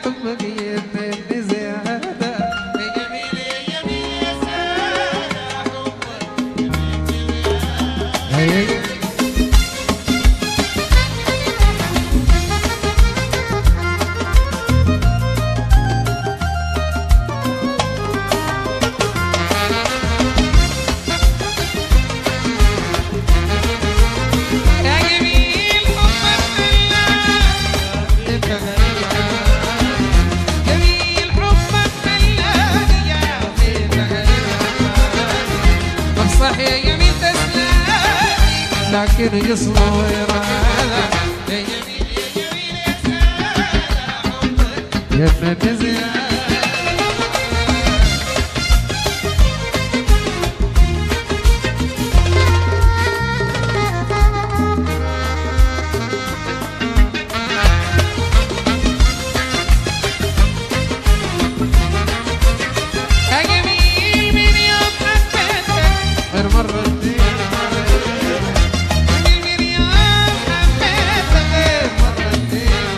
حبك يهمني زيادة يا جميل يا جميل يا سادة حبك يهمني زيادة يا جميل حبك خلاني انت غريب جميل حبك خلاني يا انت غريب طب صح يا جميل تسلاني لكن يصبر هذا يا جميل يا جميل يا سادة حبك يا ابن زيادة يا جميل من يوم حبيتك غير مرتين جميل من يوم حبيتك غير مرتين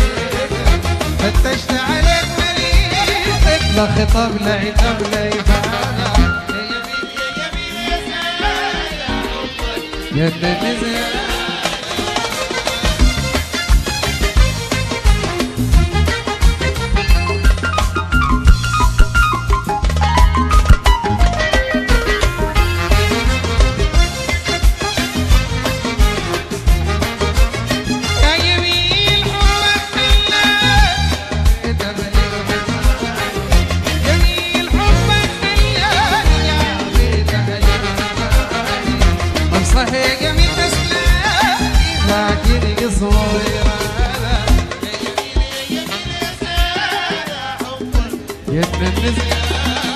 فتشت عليك مريضك لا خطاب لا عتاب لا إفادة يا جميل يا جميل يا سادة حبك يا ابن زيادة يا جميل حبك خلاني انت غريب جميل حبك خلاني يا بيت غريب طب صح يا جميل تسلاني لكن يصور هذا يا جميل يا جميل يا سادة حبك يتمنى زيادة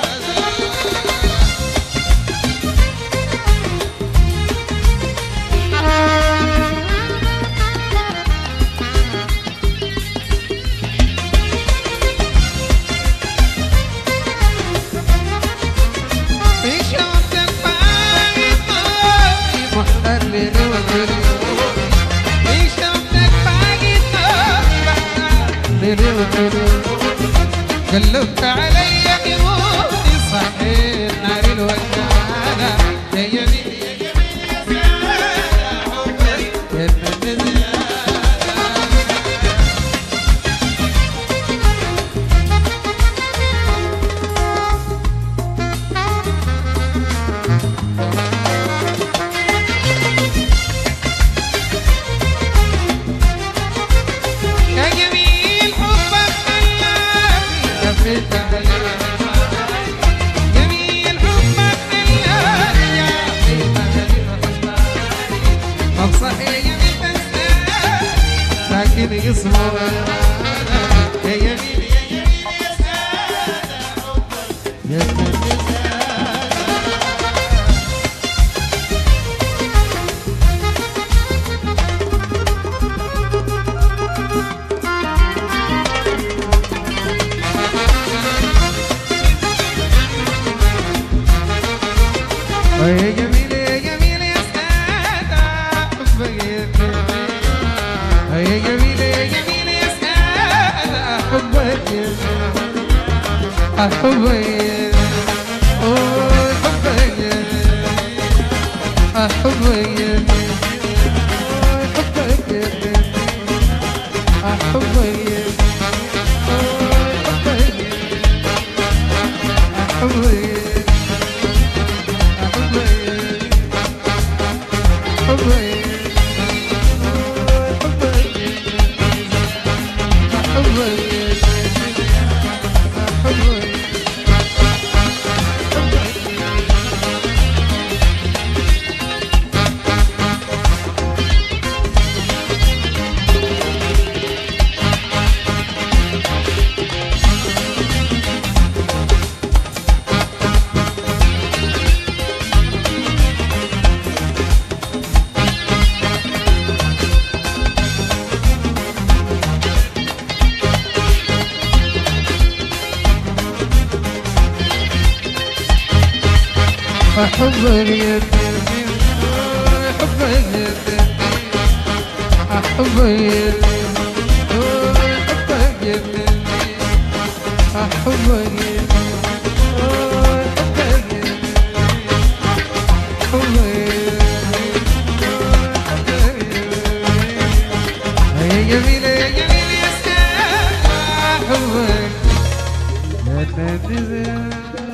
في شوقك باقي طاري محلل وغيري في شوقك باقي طاري محلل وغيري قلبت علي قبولي صحيح نار الوجانة يا جميل يا جميل يا سادة حبك يا ابن زيادة يا جميل حبك خلاني لفيت عليك جميل حبك خلاني يا بيت غريب طب صح يا جميل تسلاني لكن يصبر يا جميل يا جميل يا سادة حبك يا ابن زيادة يا جميل يا جميل يا سادة حبك يهمني يا جميل يا جميل يا سادة حبك يهمني حبك أوه حبك حبك حبك حبك أحبك يا سيدي أحبك يا سيدي أحبك يا سيدي أحبك يا سيدي حبك يا جميلة يا جميلة يا سلام حبك